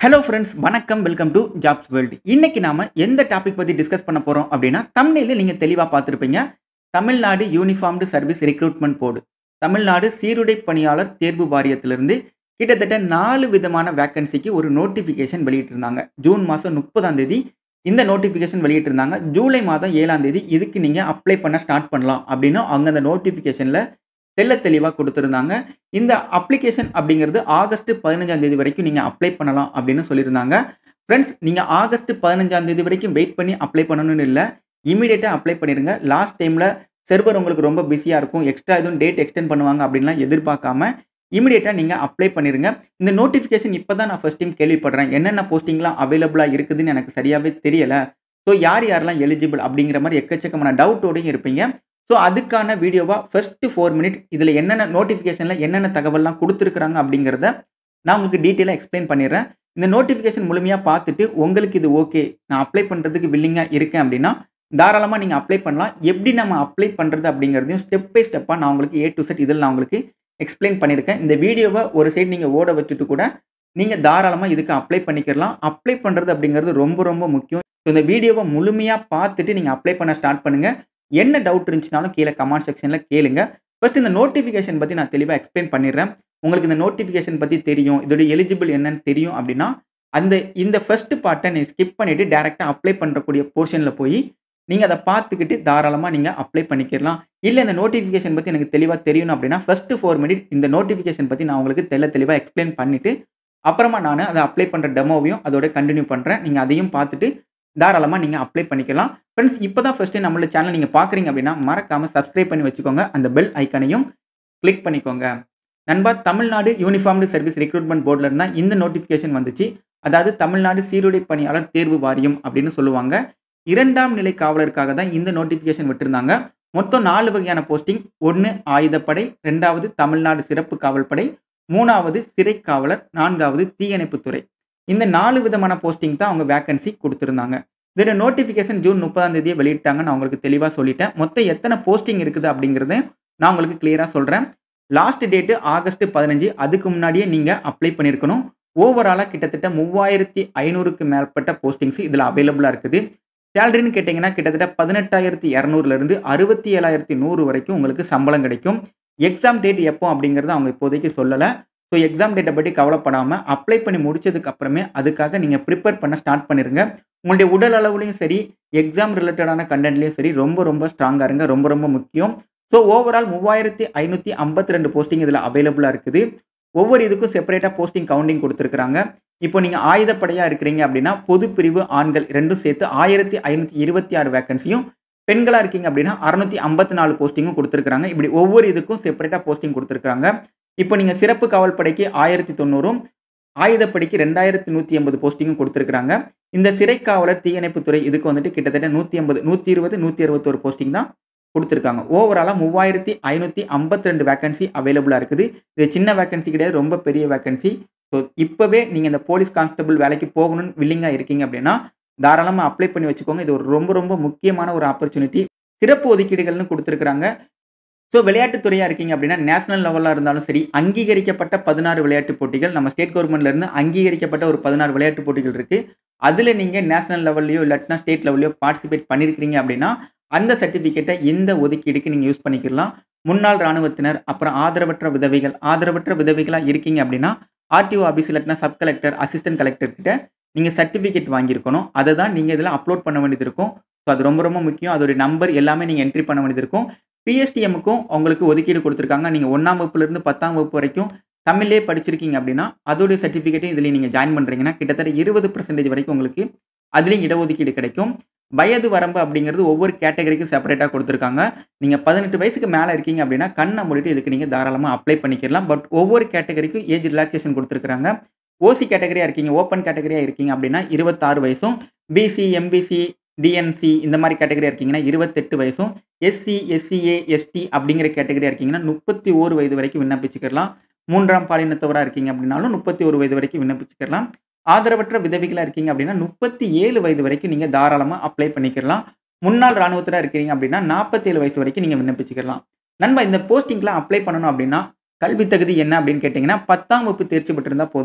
Hello friends வணக்கம் welcome to jobs world இன்னைக்கு நாம எந்த டாபிக் பத்தி டிஸ்கஸ் பண்ண போறோம் அப்படின்னா தமிழில் நீங்க தெளிவா பார்த்துருப்பீங்க Tamil Nadu uniformed service recruitment board Tamil Nadu சீருடை பணியாளர் தேர்வு வாரியத்திலிருந்து கிட்டத்தட்ட நாலு விதமான வேக்கன்சிக்கு ஒரு நோட்டிஃபிகேஷன் வெளியிட்டிருந்தாங்க ஜூன் மாதம் முப்பதாம் தேதி இந்த நோட்டிஃபிகேஷன் வெளியிட்டிருந்தாங்க ஜூலை மாதம் ஏழாம் தேதி இதுக்கு நீங்கள் அப்ளை பண்ண ஸ்டார்ட் பண்ணலாம் அப்படின்னு அவங்க அந்த நோட்டிஃபிகேஷனில் தெள்ள தெளிவாக கொடுத்துருந்தாங்க இந்த அப்ளிகேஷன் அப்படிங்கிறது ஆகஸ்ட் பதினஞ்சாம் தேதி வரைக்கும் நீங்கள் அப்ளை பண்ணலாம் அப்படின்னு சொல்லியிருந்தாங்க ஃப்ரெண்ட்ஸ் நீங்கள் ஆகஸ்ட் பதினஞ்சாம் தேதி வரைக்கும் வெயிட் பண்ணி அப்ளை பண்ணணும்னு இல்லை இமீடியட்டாக அப்ளை பண்ணிடுங்க லாஸ்ட் டைமில் சர்வர் உங்களுக்கு ரொம்ப பிஸியாக இருக்கும் எக்ஸ்ட்ரா எதுவும் டேட் எக்ஸ்டெண்ட் பண்ணுவாங்க அப்படின்லாம் எதிர்பார்க்காம இமீடியட்டாக நீங்கள் அப்ளை பண்ணிடுங்க இந்த நோட்டிஃபிகேஷன் இப்போ தான் நான் ஃபஸ்ட் டைம் கேள்விப்படுறேன் என்னென்ன போஸ்டிங்லாம் அவைலபிளாக இருக்குதுன்னு எனக்கு சரியாகவே தெரியலை ஸோ யார் யாரெல்லாம் எலிஜிபிள் அப்படிங்கிற மாதிரி எக்கச்சக்கமான டவுட்டோடையும் இருப்பீங்க ஸோ அதுக்கான வீடியோவாக ஃபஸ்ட்டு ஃபோர் மினிட் இதில் என்னென்ன நோட்டிஃபிகேஷனில் என்னென்ன தகவல்லாம் கொடுத்துருக்குறாங்க அப்படிங்கிறத நான் உங்களுக்கு டீட்டெயிலாக எக்ஸ்பிளைன் பண்ணிடுறேன் இந்த நோட்டிஃபிகேஷன் முழுமையாக பார்த்துட்டு உங்களுக்கு இது ஓகே நான் அப்ளை பண்ணுறதுக்கு வில்லிங்காக இருக்கேன் அப்படின்னா தாராளமாக நீங்கள் அப்ளை பண்ணலாம் எப்படி நம்ம அப்ளை பண்ணுறது அப்படிங்கிறதையும் ஸ்டெப் பை ஸ்டெப்பாக நான் உங்களுக்கு ஏ டு செட் இதில் நான் உங்களுக்கு எக்ஸ்பிளைன் பண்ணியிருக்கேன் இந்த வீடியோவை ஒரு சைடு நீங்கள் ஓட வச்சுட்டு கூட நீங்கள் தாராளமாக இதுக்கு அப்ளை பண்ணிக்கிறலாம் அப்ளை பண்ணுறது அப்படிங்கிறது ரொம்ப ரொம்ப முக்கியம் ஸோ இந்த வீடியோவை முழுமையாக பார்த்துட்டு நீங்கள் அப்ளை பண்ண ஸ்டார்ட் பண்ணுங்கள் என்ன டவுட் இருந்துச்சுனாலும் கீழே கமெண்ட் செக்ஷனில் கேளுங்க ஃபர்ஸ்ட் இந்த நோட்டிஃபிகேஷன் பற்றி நான் தெளிவாக எக்ஸ்பிளைன் பண்ணிடுறேன் உங்களுக்கு இந்த நோட்டிஃபிகேஷன் பற்றி தெரியும் இதோட எலிஜிபிள் என்னன்னு தெரியும் அப்படின்னா அந்த இந்த ஃபர்ஸ்ட் பார்ட்டை நீங்கள் ஸ்கிப் பண்ணிவிட்டு டேரெக்டாக அப்ளை பண்ணுறக்கூடிய போர்ஷனில் போய் நீங்கள் அதை பார்த்துக்கிட்டு தாராளமாக நீங்கள் அப்ளை பண்ணிக்கலாம் இல்லை இந்த நோட்டிஃபிகேஷன் பற்றி எனக்கு தெளிவாக தெரியணும் அப்படின்னா ஃபஸ்ட்டு ஃபோர் மினிட் இந்த நோட்டிஃபிகேஷன் பற்றி நான் உங்களுக்கு தெல்ல தெளிவாக எக்ஸ்பிளைன் பண்ணிவிட்டு அப்புறமா நான் அதை அப்ளை பண்ணுற டெமோவையும் அதோட கண்டினியூ பண்ணுறேன் நீங்கள் அதையும் பார்த்துட்டு தாராளமாக நீங்கள் அப்ளை பண்ணிக்கலாம் ஃப்ரெண்ட்ஸ் இப்போ தான் ஃபஸ்ட்டு நம்மளோட சேனல் நீங்கள் பார்க்குறீங்க அப்படின்னா மறக்காமல் சப்ஸ்கிரைப் பண்ணி வச்சுக்கோங்க அந்த பெல் ஐக்கனையும் கிளிக் பண்ணிக்கோங்க நண்பா தமிழ்நாடு யூனிஃபார்ம்டு சர்வீஸ் ரெக்ரூட்மெண்ட் போர்டில் இருந்தால் இந்த நோட்டிஃபிகேஷன் வந்துச்சு அதாவது தமிழ்நாடு சீருடை பணியாளர் தேர்வு வாரியம் அப்படின்னு சொல்லுவாங்க இரண்டாம் நிலை காவலருக்காக தான் இந்த நோட்டிஃபிகேஷன் விட்டுருந்தாங்க மொத்தம் நாலு வகையான போஸ்டிங் ஒன்று ஆயுதப்படை ரெண்டாவது தமிழ்நாடு சிறப்பு காவல்படை மூணாவது சிறை காவலர் நான்காவது தீயணைப்புத்துறை இந்த நாலு விதமான போஸ்டிங் தான் அவங்க வேக்கன்சி கொடுத்துருந்தாங்க இதோட நோட்டிஃபிகேஷன் ஜூன் முப்பதாம் தேதியை வெளியிட்டாங்க நான் உங்களுக்கு தெளிவாக சொல்லிட்டேன் மொத்தம் எத்தனை போஸ்டிங் இருக்குது அப்படிங்கிறத நான் உங்களுக்கு கிளியராக சொல்கிறேன் லாஸ்ட் டேட்டு ஆகஸ்ட் பதினஞ்சு அதுக்கு முன்னாடியே நீங்கள் அப்ளை பண்ணியிருக்கணும் ஓவராலாக கிட்டத்தட்ட மூவாயிரத்தி ஐநூறுக்கு மேற்பட்ட போஸ்டிங்ஸ் இதில் அவைலபிளாக இருக்குது சேலரின்னு கேட்டிங்கன்னா கிட்டத்தட்ட பதினெட்டாயிரத்தி இரநூறுலேருந்து அறுபத்தி ஏழாயிரத்தி நூறு வரைக்கும் உங்களுக்கு சம்பளம் கிடைக்கும் எக்ஸாம் டேட் எப்போ அப்படிங்கிறத அவங்க இப்போதைக்கு சொல்லலை ஸோ எக்ஸாம் டேட்டை பற்றி கவலைப்படாமல் அப்ளை பண்ணி முடிச்சதுக்கு அப்புறமே அதுக்காக நீங்கள் ப்ரிப்பேர் பண்ண ஸ்டார்ட் பண்ணிருங்க உங்களுடைய உடல் அளவுலையும் சரி எக்ஸாம் ரிலேட்டடான கண்டென்ட்லையும் சரி ரொம்ப ரொம்ப ஸ்ட்ராங்காக இருங்க ரொம்ப ரொம்ப முக்கியம் ஸோ ஓவரால் மூவாயிரத்தி ஐநூற்றி ஐம்பத்தி ரெண்டு போஸ்டிங் இதில் அவைலபிளாக இருக்குது ஒவ்வொரு இதுக்கும் செப்பரேட்டாக போஸ்டிங் கவுண்டிங் கொடுத்துருக்குறாங்க இப்போ நீங்கள் ஆயுதப்படையாக இருக்கிறீங்க அப்படின்னா பொது பிரிவு ஆண்கள் ரெண்டும் சேர்த்து ஆயிரத்தி ஐநூற்றி இருபத்தி ஆறு வேக்கன்சியும் பெண்களாக இருக்கீங்க அப்படின்னா அறுநூத்தி ஐம்பத்தி நாலு போஸ்டிங்கும் கொடுத்துருக்காங்க இப்படி ஒவ்வொரு இதுக்கும் செப்பரேட்டாக போஸ்டிங் கொடுத்துருக்காங்க இப்போ நீங்கள் சிறப்பு காவல் படைக்கு ஆயிரத்தி தொண்ணூறும் ஆயுதப்படைக்கு ரெண்டாயிரத்தி நூற்றி எண்பது போஸ்டிங்கும் கொடுத்துருக்காங்க இந்த சிறை காவலர் தீயணைப்புத்துறை இதுக்கு வந்துட்டு கிட்டத்தட்ட நூற்றி ஐம்பது நூற்றி இருபது நூற்றி அறுபத்தொரு போஸ்டிங் தான் கொடுத்துருக்காங்க ஓவராலாக மூவாயிரத்தி ஐநூற்றி ஐம்பத்தி ரெண்டு வேக்கன்சி அவைலபிளாக இருக்குது இது சின்ன வேக்கன்சி கிடையாது ரொம்ப பெரிய வேக்கன்சி ஸோ இப்போவே நீங்கள் இந்த போலீஸ் கான்ஸ்டபிள் வேலைக்கு போகணும்னு வில்லிங்காக இருக்கீங்க அப்படின்னா தாராளமாக அப்ளை பண்ணி வச்சுக்கோங்க இது ஒரு ரொம்ப ரொம்ப முக்கியமான ஒரு ஆப்பர்ச்சுனிட்டி சிறப்பு ஒதுக்கீடுகள்னு கொடுத்துருக்குறாங்க ஸோ விளையாட்டுத்துறையாக இருக்கீங்க அப்படின்னா நேஷனல் லெவலில் இருந்தாலும் சரி அங்கீகரிக்கப்பட்ட பதினாறு விளையாட்டு போட்டிகள் நம்ம ஸ்டேட் கவர்மெண்ட்லேருந்து அங்கீகரிக்கப்பட்ட ஒரு பதினாறு விளையாட்டு போட்டிகள் இருக்குது அதில் நீங்கள் நேஷனல் லெவல்லையோ இல்லாட்டினா ஸ்டேட் லெவல்லையோ பார்ட்டிசிபேட் பண்ணியிருக்கிறீங்க அப்படின்னா அந்த சர்டிஃபிகேட்டை இந்த ஒதுக்கீடுக்கு நீங்கள் யூஸ் பண்ணிக்கலாம் முன்னாள் இராணுவத்தினர் அப்புறம் ஆதரவற்ற விதவைகள் ஆதரவற்ற விதவைகளாக இருக்கீங்க அப்படின்னா ஆர்டிஓ ஆஃபீஸ் இல்லாட்டினா சப் கலெக்டர் அசிஸ்டன்ட் கலெக்டர் கிட்ட நீங்கள் சர்டிஃபிகேட் வாங்கியிருக்கணும் அதை தான் நீங்கள் இதில் அப்லோட் பண்ண வேண்டியது இருக்கும் ஸோ அது ரொம்ப ரொம்ப முக்கியம் அதோடைய நம்பர் எல்லாமே நீங்கள் என்ட்ரி பண்ண வேண்டியது இருக்கும் பிஎஸ்டிஎம்முக்கும் உங்களுக்கு ஒதுக்கீடு கொடுத்துருக்காங்க நீங்கள் ஒன்றாம் வகுப்புலேருந்து பத்தாம் வகுப்பு வரைக்கும் தமிழ்லேயே படிச்சிருக்கீங்க அப்படின்னா அதோடைய சர்டிஃபிகேட்டும் இதில் நீங்கள் ஜாயின் பண்ணுறீங்கன்னா கிட்டத்தட்ட இருபது பர்சன்டேஜ் வரைக்கும் உங்களுக்கு அதுலேயும் இடஒதுக்கீடு கிடைக்கும் வயது வரம்பு அப்படிங்கிறது ஒவ்வொரு கேட்டகரிக்கும் செப்பரேட்டாக கொடுத்துருக்காங்க நீங்கள் பதினெட்டு வயசுக்கு மேலே இருக்கீங்க அப்படின்னா கண்ணை மூடிட்டு இதுக்கு நீங்கள் தாராளமாக அப்ளை பண்ணிக்கலாம் பட் ஒவ்வொரு கேட்டகரிக்கும் ஏஜ் ரிலாக்ஸேஷன் கொடுத்துருக்காங்க ஓசி கேட்டகரியாக இருக்கீங்க ஓப்பன் கேட்டகரியாக இருக்கீங்க அப்படின்னா இருபத்தாறு வயசும் பிசி எம்பிசி டிஎன்சி இந்த மாதிரி கேட்டகரியாக இருக்கீங்கன்னா இருபத்தெட்டு வயசும் எஸ்சி எஸ்சிஏ எஸ்டி அப்படிங்கிற கேட்டகரியாக இருக்கீங்கன்னா முப்பத்தி ஓரு வயது வரைக்கும் விண்ணப்பிச்சுக்கலாம் மூன்றாம் பாலினத்தவராக இருக்கீங்க அப்படின்னாலும் முப்பத்தி ஒரு வயது வரைக்கும் விண்ணப்பிச்சுக்கலாம் ஆதரவற்ற விதவிகளாக இருக்கீங்க அப்படின்னா முப்பத்தி ஏழு வயது வரைக்கும் நீங்கள் தாராளமாக அப்ளை பண்ணிக்கலாம் முன்னாள் இராணுவத்தில் இருக்கிறீங்க அப்படின்னா நாற்பத்தேழு வயசு வரைக்கும் நீங்கள் விண்ணப்பிச்சுக்கலாம் நண்பா இந்த போஸ்டிங்லாம் அப்ளை பண்ணணும் அப்படின்னா கல்வி தகுதி என்ன அப்படின்னு கேட்டிங்கன்னா பத்தாம் வகுப்பு தேர்ச்சி பெற்றிருந்தால் போதும்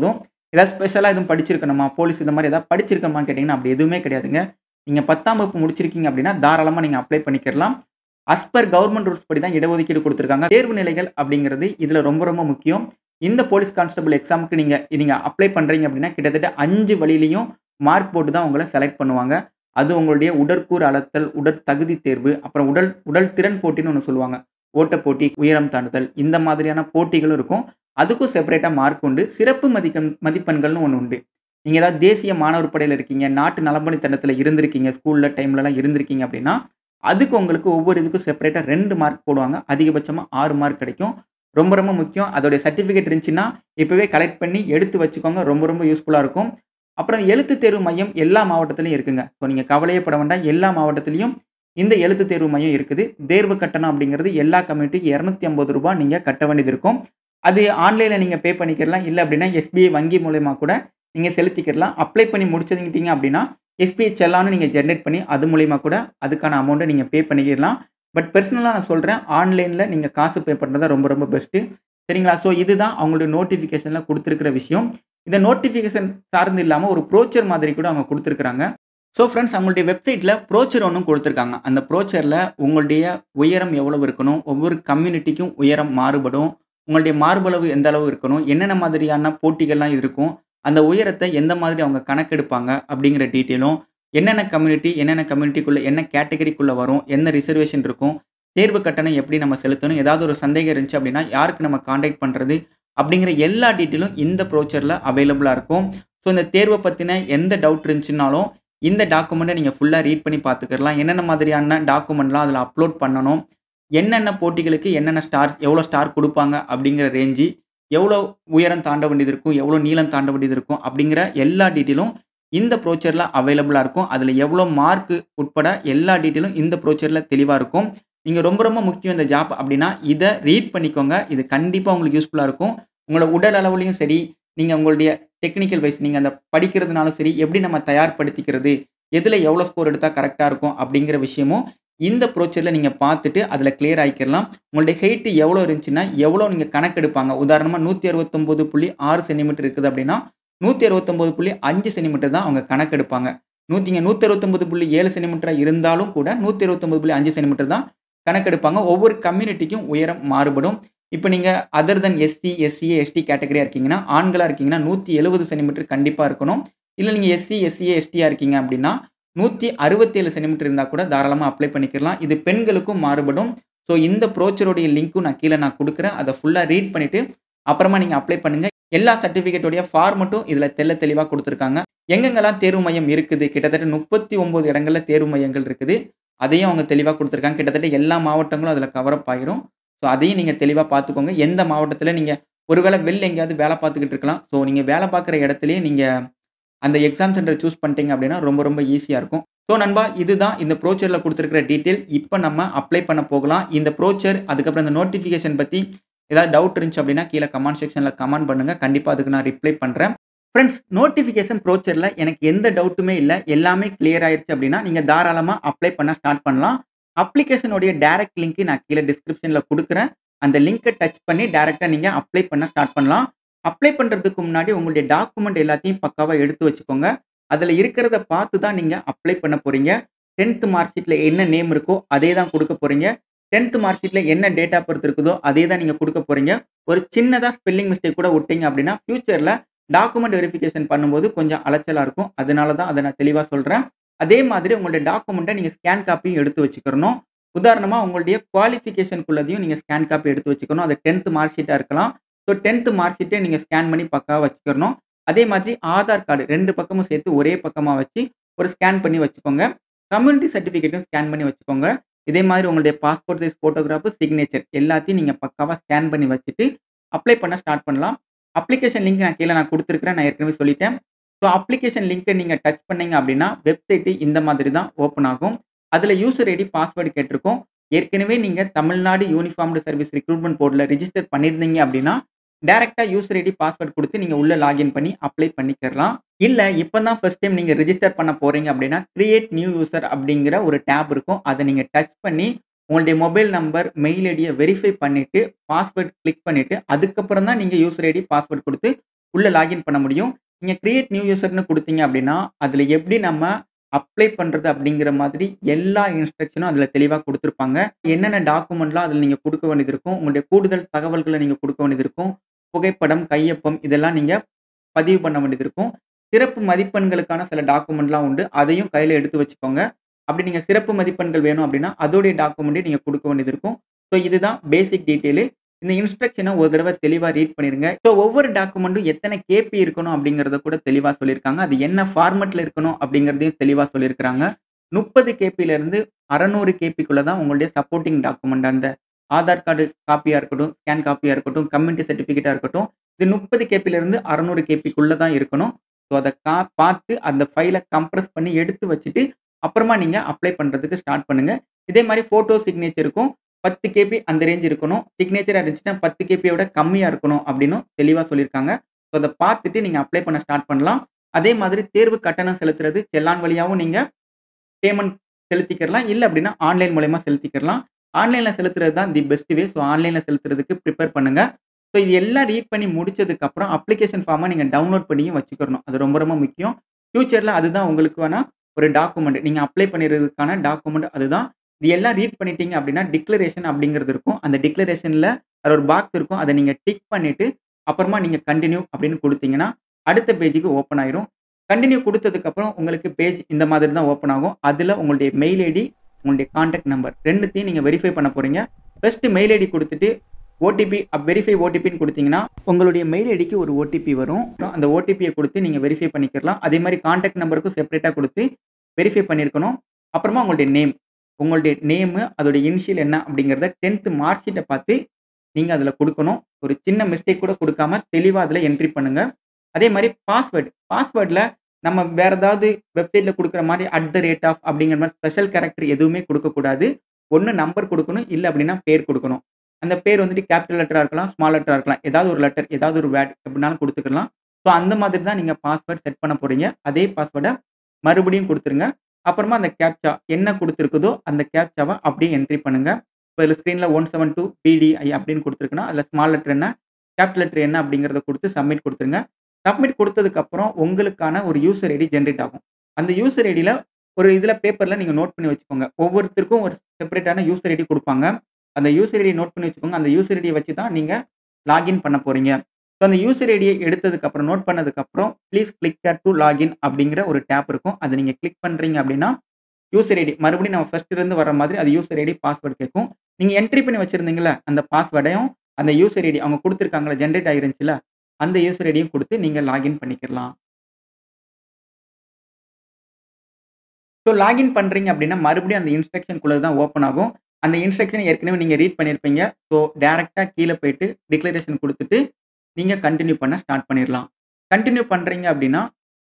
ஏதாவது ஸ்பெஷலாக எதுவும் படிச்சிருக்கணுமா போலீஸ் இந்த மாதிரி ஏதாவது படிச்சிருக்கணுமான்னு கேட்டிங்கன்னா அப்படி எதுவுமே கிடையாதுங்க நீங்கள் பத்தாம் வகுப்பு முடிச்சிருக்கீங்க அப்படின்னா தாராளமாக நீங்கள் அப்ளை பண்ணிக்கிறலாம் அஸ் பர் கவர்மெண்ட் ரூல்ஸ் படி தான் இடஒதுக்கீடு கொடுத்துருக்காங்க தேர்வு நிலைகள் அப்படிங்கிறது இதில் ரொம்ப ரொம்ப முக்கியம் இந்த போலீஸ் கான்ஸ்டபிள் எக்ஸாமுக்கு நீங்கள் நீங்கள் அப்ளை பண்ணுறீங்க அப்படின்னா கிட்டத்தட்ட அஞ்சு வழியிலையும் மார்க் போட்டு தான் உங்களை செலக்ட் பண்ணுவாங்க அது உங்களுடைய உடற்கூறு அளத்தல் உடற் தகுதி தேர்வு அப்புறம் உடல் உடல் திறன் போட்டின்னு ஒன்று சொல்லுவாங்க ஓட்டப் போட்டி உயரம் தாண்டுதல் இந்த மாதிரியான போட்டிகளும் இருக்கும் அதுக்கும் செப்பரேட்டாக மார்க் உண்டு சிறப்பு மதிப்பெண் மதிப்பெண்கள்னு ஒன்று உண்டு நீங்கள் ஏதாவது தேசிய மாணவர் படையில் இருக்கீங்க நாட்டு நலம்பணி திட்டத்தில் இருந்திருக்கீங்க ஸ்கூலில் டைம்லலாம் இருந்திருக்கீங்க அப்படின்னா அதுக்கு உங்களுக்கு ஒவ்வொரு இதுக்கும் செப்பரேட்டாக ரெண்டு மார்க் போடுவாங்க அதிகபட்சமாக ஆறு மார்க் கிடைக்கும் ரொம்ப ரொம்ப முக்கியம் அதோடைய சர்டிஃபிகேட் இருந்துச்சுன்னா இப்போவே கலெக்ட் பண்ணி எடுத்து வச்சுக்கோங்க ரொம்ப ரொம்ப யூஸ்ஃபுல்லாக இருக்கும் அப்புறம் எழுத்து தேர்வு மையம் எல்லா மாவட்டத்திலையும் இருக்குங்க ஸோ நீங்கள் கவலையே பட வேண்டாம் எல்லா மாவட்டத்திலையும் இந்த எழுத்து தேர்வு மையம் இருக்குது தேர்வு கட்டணம் அப்படிங்கிறது எல்லா கம்யூனிட்டிக்கும் இரநூத்தி ஐம்பது ரூபாய் நீங்கள் கட்ட வேண்டியது இருக்கும் அது ஆன்லைனில் நீங்கள் பே பண்ணிக்கிறலாம் இல்லை அப்படின்னா எஸ்பிஐ வங்கி மூலயமா கூட நீங்கள் செலுத்திக்கிறலாம் அப்ளை பண்ணி முடிச்சிருங்கிட்டீங்க அப்படின்னா எஸ்பிஐ செல்லான்னு நீங்கள் ஜென்ரேட் பண்ணி அது மூலயமா கூட அதுக்கான அமௌண்ட்டை நீங்கள் பே பண்ணிக்கிடலாம் பட் பர்சனலாக நான் சொல்கிறேன் ஆன்லைனில் நீங்கள் காசு பே பண்ணுறது தான் ரொம்ப ரொம்ப பெஸ்ட்டு சரிங்களா ஸோ இதுதான் அவங்களுடைய நோட்டிஃபிகேஷனில் கொடுத்துருக்கிற விஷயம் இந்த நோட்டிஃபிகேஷன் சார்ந்து இல்லாமல் ஒரு ப்ரோச்சர் மாதிரி கூட அவங்க கொடுத்துருக்குறாங்க ஸோ ஃப்ரெண்ட்ஸ் அவங்களுடைய வெப்சைட்டில் ப்ரோச்சர் ஒன்றும் கொடுத்துருக்காங்க அந்த ப்ரோச்சரில் உங்களுடைய உயரம் எவ்வளவு இருக்கணும் ஒவ்வொரு கம்யூனிட்டிக்கும் உயரம் மாறுபடும் உங்களுடைய மார்பளவு எந்த அளவு இருக்கணும் என்னென்ன மாதிரியான போட்டிகள்லாம் இருக்கும் அந்த உயரத்தை எந்த மாதிரி அவங்க கணக்கெடுப்பாங்க அப்படிங்கிற டீட்டெயிலும் என்னென்ன கம்யூனிட்டி என்னென்ன கம்யூனிட்டிக்குள்ளே என்ன கேட்டகரிக்குள்ளே வரும் என்ன ரிசர்வேஷன் இருக்கும் தேர்வு கட்டணம் எப்படி நம்ம செலுத்தணும் ஏதாவது ஒரு சந்தேகம் இருந்துச்சு அப்படின்னா யாருக்கு நம்ம காண்டாக்ட் பண்ணுறது அப்படிங்கிற எல்லா டீட்டெயிலும் இந்த ப்ரோச்சரில் அவைலபிளாக இருக்கும் ஸோ இந்த தேர்வை பற்றின எந்த டவுட் இருந்துச்சுனாலும் இந்த டாக்குமெண்ட்டை நீங்கள் ஃபுல்லாக ரீட் பண்ணி பார்த்துக்கலாம் என்னென்ன மாதிரியான டாக்குமெண்ட்லாம் அதில் அப்லோட் பண்ணணும் என்னென்ன போட்டிகளுக்கு என்னென்ன ஸ்டார் எவ்வளோ ஸ்டார் கொடுப்பாங்க அப்படிங்கிற ரேஞ்சு எவ்வளோ உயரம் தாண்ட வேண்டியது இருக்கும் எவ்வளோ நீளம் தாண்ட வேண்டியது இருக்கும் அப்படிங்கிற எல்லா டீட்டெயிலும் இந்த ப்ரோச்சரில் அவைலபிளாக இருக்கும் அதில் எவ்வளோ மார்க் உட்பட எல்லா டீட்டெயிலும் இந்த ப்ரோச்சரில் தெளிவாக இருக்கும் நீங்கள் ரொம்ப ரொம்ப முக்கியம் இந்த ஜாப் அப்படின்னா இதை ரீட் பண்ணிக்கோங்க இது கண்டிப்பாக உங்களுக்கு யூஸ்ஃபுல்லாக இருக்கும் உங்களோட உடல் அளவுலையும் சரி நீங்கள் உங்களுடைய டெக்னிக்கல் வைஸ் நீங்கள் அந்த படிக்கிறதுனாலும் சரி எப்படி நம்ம தயார்படுத்திக்கிறது எதில் எவ்வளோ ஸ்கோர் எடுத்தால் கரெக்டாக இருக்கும் அப்படிங்கிற விஷயமும் இந்த ப்ரோச்சரில் நீங்கள் பார்த்துட்டு அதில் கிளியர் ஆகிக்கிறலாம் உங்களுடைய ஹைட்டு எவ்வளோ இருந்துச்சுன்னா எவ்வளோ நீங்கள் கணக்கெடுப்பாங்க உதாரணமாக நூற்றி அறுபத்தொம்போது புள்ளி ஆறு சென்டிமீட்டர் இருக்குது அப்படின்னா நூற்றி அறுபத்தொம்போது புள்ளி அஞ்சு சென்டிமீட்டர் தான் அவங்க கணக்கெடுப்பாங்க நூற்றிங்க நூற்றி அறுபத்தொம்பது புள்ளி ஏழு சென்டிமீட்டராக இருந்தாலும் கூட நூற்றி அறுபத்தொம்பது புள்ளி அஞ்சு சென்டிமீட்டர் தான் கணக்கெடுப்பாங்க ஒவ்வொரு கம்யூனிட்டிக்கும் உயரம் மாறுபடும் இப்போ நீங்கள் other than SC SCA ST கேட்டகரியாக இருக்கீங்கன்னா ஆண்களாக இருக்கீங்கன்னா நூற்றி எழுபது சென்டிமீட்டர் கண்டிப்பாக இருக்கணும் இல்லை நீங்கள் எஸ்சி எஸ்சிஏ எஸ்டியாக இருக்கீங்க அப்படின்னா நூற்றி அறுபத்தேழு சென்டிமீட்டர் இருந்தால் கூட தாராளமாக அப்ளை பண்ணிக்கலாம் இது பெண்களுக்கும் மாறுபடும் ஸோ இந்த ப்ரோச்சருடைய லிங்க்கும் நான் கீழே நான் கொடுக்குறேன் அதை ஃபுல்லாக ரீட் பண்ணிவிட்டு அப்புறமா நீங்கள் அப்ளை பண்ணுங்கள் எல்லா சர்டிஃபிகேட்டோடைய ஃபார்மட்டும் இதில் தெல்ல தெளிவாக கொடுத்துருக்காங்க எங்கெங்கெல்லாம் தேர்வு மையம் இருக்குது கிட்டத்தட்ட முப்பத்தி ஒம்பது இடங்களில் தேர்வு மையங்கள் இருக்குது அதையும் அவங்க தெளிவாக கொடுத்துருக்காங்க கிட்டத்தட்ட எல்லா மாவட்டங்களும் அதில் கவரப் ஆகிரும் ஸோ அதையும் நீங்கள் தெளிவாக பார்த்துக்கோங்க எந்த மாவட்டத்தில் நீங்கள் ஒருவேளை வெளில எங்கேயாவது வேலை பார்த்துக்கிட்டு இருக்கலாம் ஸோ நீங்கள் வேலை பார்க்குற இடத்துலையே நீங்கள் அந்த எக்ஸாம் சென்டர் சூஸ் பண்ணிட்டீங்க அப்படின்னா ரொம்ப ரொம்ப ஈஸியாக இருக்கும் ஸோ நண்பா இதுதான் இந்த ப்ரோச்சரில் கொடுத்துருக்கிற டீட்டெயில் இப்போ நம்ம அப்ளை பண்ண போகலாம் இந்த ப்ரோச்சர் அதுக்கப்புறம் இந்த நோட்டிஃபிகேஷன் பற்றி ஏதாவது டவுட் இருந்துச்சு அப்படின்னா கீழே கமெண்ட் செக்ஷனில் கமெண்ட் பண்ணுங்கள் கண்டிப்பாக அதுக்கு நான் ரிப்ளை பண்ணுறேன் ஃப்ரெண்ட்ஸ் நோட்டிஃபிகேஷன் ப்ரோச்சரில் எனக்கு எந்த டவுட்டுமே இல்லை எல்லாமே கிளியர் ஆயிடுச்சு அப்படின்னா நீங்கள் தாராளமாக அப்ளை பண்ண ஸ்டார்ட் பண்ணலாம் அப்ளிகேஷனுடைய டேரக்ட் லிங்க் நான் கீழே டிஸ்கிரிப்ஷனில் கொடுக்குறேன் அந்த லிங்க்கை டச் பண்ணி டேரெக்டாக நீங்கள் அப்ளை பண்ண ஸ்டார்ட் பண்ணலாம் அப்ளை பண்ணுறதுக்கு முன்னாடி உங்களுடைய டாக்குமெண்ட் எல்லாத்தையும் பக்காவாக எடுத்து வச்சுக்கோங்க அதில் இருக்கிறத பார்த்து தான் நீங்கள் அப்ளை பண்ண போகிறீங்க டென்த்து மார்க் ஷீட்டில் என்ன நேம் இருக்கோ அதே தான் கொடுக்க போகிறீங்க டென்த்து மார்க் ஷீட்டில் என்ன டேட் ஆஃப் பர்த் இருக்குதோ அதே தான் நீங்கள் கொடுக்க போகிறீங்க ஒரு சின்னதாக ஸ்பெல்லிங் மிஸ்டேக் கூட விட்டீங்க அப்படின்னா ஃப்யூச்சரில் டாக்குமெண்ட் வெரிஃபிகேஷன் பண்ணும்போது கொஞ்சம் அலைச்சலாக இருக்கும் அதனால தான் அதை நான் தெளிவாக சொல்கிறேன் அதே மாதிரி உங்களுடைய டாக்குமெண்ட்டை நீங்கள் ஸ்கேன் காப்பியும் எடுத்து வச்சுக்கிறணும் உதாரணமாக உங்களுடைய குவாலிஃபிகேஷனுக்குள்ளதையும் நீங்கள் ஸ்கேன் காப்பி எடுத்து வச்சுக்கணும் அது டென்த்து மார்க் ஷீட்டாக இருக்கலாம் ஸோ டென்த்து மார்க் ஷீட்டை நீங்கள் ஸ்கேன் பண்ணி பக்காவாக வச்சுக்கிறணும் அதே மாதிரி ஆதார் கார்டு ரெண்டு பக்கமும் சேர்த்து ஒரே பக்கமாக வச்சு ஒரு ஸ்கேன் பண்ணி வச்சுக்கோங்க கம்யூனிட்டி சர்டிஃபிகேட்டும் ஸ்கேன் பண்ணி வச்சுக்கோங்க இதே மாதிரி உங்களுடைய பாஸ்போர்ட் சைஸ் ஃபோட்டோகிராஃபு சிக்னேச்சர் எல்லாத்தையும் நீங்கள் பக்காவாக ஸ்கேன் பண்ணி வச்சுட்டு அப்ளை பண்ண ஸ்டார்ட் பண்ணலாம் அப்ளிகேஷன் லிங்க் நான் கீழே நான் கொடுத்துருக்கிறேன் நான் ஏற்கனவே சொல்லிட்டேன் ஸோ அப்ளிகேஷன் லிங்க்கை நீங்கள் டச் பண்ணீங்க அப்படின்னா வெப்சைட்டு இந்த மாதிரி தான் ஓப்பன் ஆகும் அதில் யூசர் ஐடி பாஸ்வேர்டு கேட்டிருக்கோம் ஏற்கனவே நீங்கள் தமிழ்நாடு யூனிஃபார்ம்டு சர்வீஸ் ரெக்ரூட்மெண்ட் போர்டில் ரிஜிஸ்டர் பண்ணியிருந்தீங்க அப்படின்னா டேரெக்டாக யூசர் ஐடி பாஸ்வேர்ட் கொடுத்து நீங்கள் உள்ளே லாகின் பண்ணி அப்ளை பண்ணிக்கிறலாம் இல்லை இப்போ தான் ஃபஸ்ட் டைம் நீங்கள் ரிஜிஸ்டர் பண்ண போகிறீங்க அப்படின்னா கிரியேட் நியூ யூசர் அப்படிங்கிற ஒரு டேப் இருக்கும் அதை நீங்கள் டச் பண்ணி உங்களுடைய மொபைல் நம்பர் மெயில் ஐடியை வெரிஃபை பண்ணிவிட்டு பாஸ்வேர்ட் கிளிக் பண்ணிவிட்டு அதுக்கப்புறம் தான் நீங்கள் யூசர் ஐடி பாஸ்வேர்ட் கொடுத்து உள்ள லாகின் பண்ண முடியும். நீங்க கிரியேட் நியூ யூசர்ன்னு குடுத்தீங்க அப்படின்னா, அதுல எப்படி நம்ம அப்ளை பண்றது அப்படிங்கிற மாதிரி எல்லா இன்ஸ்ட்ரக்ஷனும் அதுல தெளிவா குடுத்திருப்பாங்க. என்னென்ன டாக்குமெண்ட்லாம் அதுல நீங்க குடுக்க வேண்டியது இருக்கும். உங்களுடைய கூடுதல் தகவல்கள நீங்க குடுக்க வேண்டியது இருக்கும். புகைப்படம், கையொப்பம் இதெல்லாம் நீங்க பதிவு பண்ண வேண்டியது இருக்கும். சிறப்பு மதிப்பெண்களுக்கான சில டாக்குமெண்ட்லாம் உண்டு. அதையும் கையில எடுத்து வச்சுக்கோங்க. அப்படி நீங்க சிறப்பு மதிப்பெண்கள் வேணும் அப்படின்னா, அதோடைய டாக்குமெண்ட்டையும் நீங்க குடுக்க வேண்டியது இருக்கும். ஸோ இதுதான் பேசிக் டீட்டெயிலு. இந்த இன்ஸ்ட்ரக்ஷன ஒரு தடவ தெளிவா ரீட் பண்ணிருங்க. ஸோ ஒவ்வொரு டாக்குமெண்ட்டும் எத்தன கேபி இருக்கணும் அப்படிங்கிறத கூட தெளிவா சொல்லியிருக்காங்க. அது என்ன ஃபார்மட்ல இருக்கணும் அப்படிங்கிறதையும் தெளிவா சொல்லியிருக்கிறாங்க. 30 கேபில இருந்து 600 கேபிக்குள்ள தான் உங்களுடைய சப்போர்ட்டிங் டாக்குமெண்ட் அந்த ஆதார் கார்டு காப்பியா இருக்கட்டும், ஸ்கேன் காப்பியா இருக்கட்டும், கம்யூனிட்டி சர்டிஃபிகேட்டா இருக்கட்டும். இது 30 கேபில இருந்து 600 கேபிக்குள்ள தான் இருக்கணும். ஸோ அத கா பார்த்து அந்த ஃபைல கம்ப்ரஸ் பண்ணி எடுத்து வச்சுட்டு, அப்புறமா நீங்க அப்ளை பண்றதுக்கு ஸ்டார்ட் பண்ணுங்க. இதே மாரி ஃபோட்டோ சிக்னேச்சருக்கும் 10 கேபி அந்த ரேஞ்ச் இருக்கணும். சிக்னேச்சரா இருந்துச்சுன்னா 10 கேபிய விட கம்மியா இருக்கணும் அப்படின்னும் தெளிவா சொல்லியிருக்காங்க. ஸோ அத பார்த்துட்டு நீங்க அப்ளை பண்ண ஸ்டார்ட் பண்ணலாம். அதே மாதிரி தேர்வு கட்டணம் செலுத்துறது செல்லான் வழியாவும் நீங்க பேமெண்ட் செலுத்திக்கிறலாம். இல்ல அப்படின்னா ஆன்லைன் மூலியமா செலுத்திக்கிறலாம். ஆன்லைன்ல செலுத்துறது தான் தி பெஸ்ட் வே. ஸோ ஆன்லைன்ல செலுத்துறதுக்கு பிரிப்பேர் பண்ணுங்க. ஸோ இது எல்லாம் ரீட் பண்ணி முடிச்சதுக்கு அப்புறம் அப்ளிகேஷன் ஃபார்ம நீங்க டவுன்லோட் பண்ணியும் வச்சுக்கிறணும். அது ரொம்ப ரொம்ப முக்கியம். ஃபியூச்சர்ல அதுதான் உங்களுக்கான ஒரு டாக்குமெண்ட். நீங்க அப்ளை பண்ணிறதுக்கான டாக்குமெண்ட் அதுதான். இது எல்லாம் ரீட் பண்ணிட்டீங்க அப்படின்னா, டிக்ளரேஷன் அப்படிங்கிறது இருக்கும். அந்த டிக்ளரேஷன்ல அதுல ஒரு பாக்ஸ் இருக்கும். அத நீங்க டிக் பண்ணிட்டு, அப்புறமா நீங்க கன்டின்யூ அப்படின்னு குடுத்தீங்கன்னா, அடுத்த பேஜ்க்கு ஓப்பன் ஆயிரும். கன்டின்யூ குடுத்ததுக்கு அப்புறம் உங்களுக்கு பேஜ் இந்த மாதிரி தான் ஓப்பன் ஆகும். அதுல உங்களுடைய மெயில் ஐடி, உங்களுடைய கான்டாக்ட் நம்பர் 2த்தையும் நீங்க வெரிஃபை பண்ண போறீங்க. ஃபர்ஸ்ட் மெயில் ஐடி குடுத்துட்டு, ஓடிபி வெரிஃபை ஓடிபின்னு குடுத்தீங்கன்னா, உங்களுடைய மெயில் ஐடிக்கு ஒரு ஓடிபி வரும். அந்த ஓடிபிய குடுத்து நீங்க வெரிஃபை பண்ணிக்கிறலாம். அதே மாரி கான்டாக்ட் நம்பருக்கும் செப்பரேட்டா குடுத்து வெரிஃபை பண்ணியிருக்கணும். அப்புறமா உங்களுடைய நேம். உங்களுடைய நேமு, அதோட இனிஷியல் என்ன அப்படிங்கிறத 10த் மார்க் ஷீட்ட பார்த்து நீங்க அதுல குடுக்கணும். ஒரு சின்ன மிஸ்டேக் கூட குடுக்காம தெளிவா அதுல என்ட்ரி பண்ணுங்க. அதே மாரி பாஸ்வேர்ட். பாஸ்வேர்ட்ல நம்ம வேற ஏதாவது வெப்சைட்ல குடுக்குற மாரி அட் த ரேட் ஆஃப் அப்படிங்கிற மாரி ஸ்பெஷல் கேரக்டர் எதுவுமே குடுக்கக்கூடாது. ஒண்ணு நம்பர் குடுக்கணும். இல்ல அப்படின்னா பேர் குடுக்கணும். அந்த பேர் வந்துட்டு கேப்பிட்டல் லெட்டரா இருக்கலாம், ஸ்மால் லெட்டரா இருக்கலாம். ஏதாவது ஒரு லெட்டர், ஏதாவது ஒரு வேர்ட் எப்படினாலும் குடுத்துக்கலாம். ஸோ அந்த மாதிரி தான் நீங்க பாஸ்வேர்ட் செட் பண்ண போறீங்க. அதே பாஸ்வேர்ட மறுபடியும் குடுத்துருங்க. அப்புறமா அந்த கேப்ச்சா என்ன குடுத்திருக்குதோ அந்த கேப்ச்சாவ அப்படியே என்ட்ரி பண்ணுங்க. இப்ப இதுல ஸ்க்ரீன்ல 172 பிடிஐ அப்படின்னு குடுத்திருக்குன்னா, அதுல ஸ்மால் லெட்டர் என்ன, கேப்பிட்டல் லெட்டர் என்ன அப்படிங்கிறத குடுத்து சப்மிட் குடுத்துருங்க. சப்மிட் குடுத்ததுக்கு அப்புறம் உங்களுக்கான ஒரு யூசர் ஐடி ஜெனரேட் ஆகும். அந்த யூசர் ஐடில ஒரு இதுல பேப்பர்ல நீங்க நோட் பண்ணி வச்சுக்கோங்க. ஒவ்வொருத்தருக்கும் ஒரு செப்பரேட்டான யூசர் ஐடி குடுப்பாங்க. அந்த யூசர் ஐடிய நோட் பண்ணி வச்சுக்கோங்க. அந்த யூசர் ஐடிய வச்சு தான் நீங்க லாகின் பண்ண போறீங்க. ஸோ அந்த யூசர் ஐடிய எடுத்ததுக்கு அப்புறம், நோட் பண்ணதுக்கு அப்புறம், please click here to login அப்படிங்கிற ஒரு டேப் இருக்கும். அத நீங்க கிளிக் பண்றீங்க அப்படின்னா, யூசர் ஐடி மறுபடியும் நம்ம ஃபர்ஸ்ட்ல இருந்து வர்ற மாதிரி அது யூசர் ஐடி, பாஸ்வேர்ட் கேட்கும். நீங்க என்ட்ரி பண்ணி வச்சிருந்தீங்கல்ல, அந்த பாஸ்வேர்டையும், அந்த யூசர் ஐடி அவங்க குடுத்திருக்காங்கல்ல, ஜெனரேட் ஆயிருந்துச்சுல்ல, அந்த யூசர் ஐடியும் குடுத்து நீங்க லாகின் பண்ணிக்கிறலாம். ஸோ லாகின் பண்றீங்க அப்படின்னா, மறுபடியும் அந்த இன்ஸ்ட்ரக்ஷன்க்குள்ள தான் ஓப்பன் ஆகும். அந்த இன்ஸ்ட்ரக்ஷன ஏற்கனவே நீங்க ரீட் பண்ணியிருப்பீங்க. ஸோ டைரக்ட்டா கீழ போயிட்டு டிக்ளரேஷன் குடுத்துட்டு, நீங்க கன்டின்யூ பண்ண ஸ்டார்ட் பண்ணிறலாம். கன்டின்யூ பண்றீங்க அப்படின்னா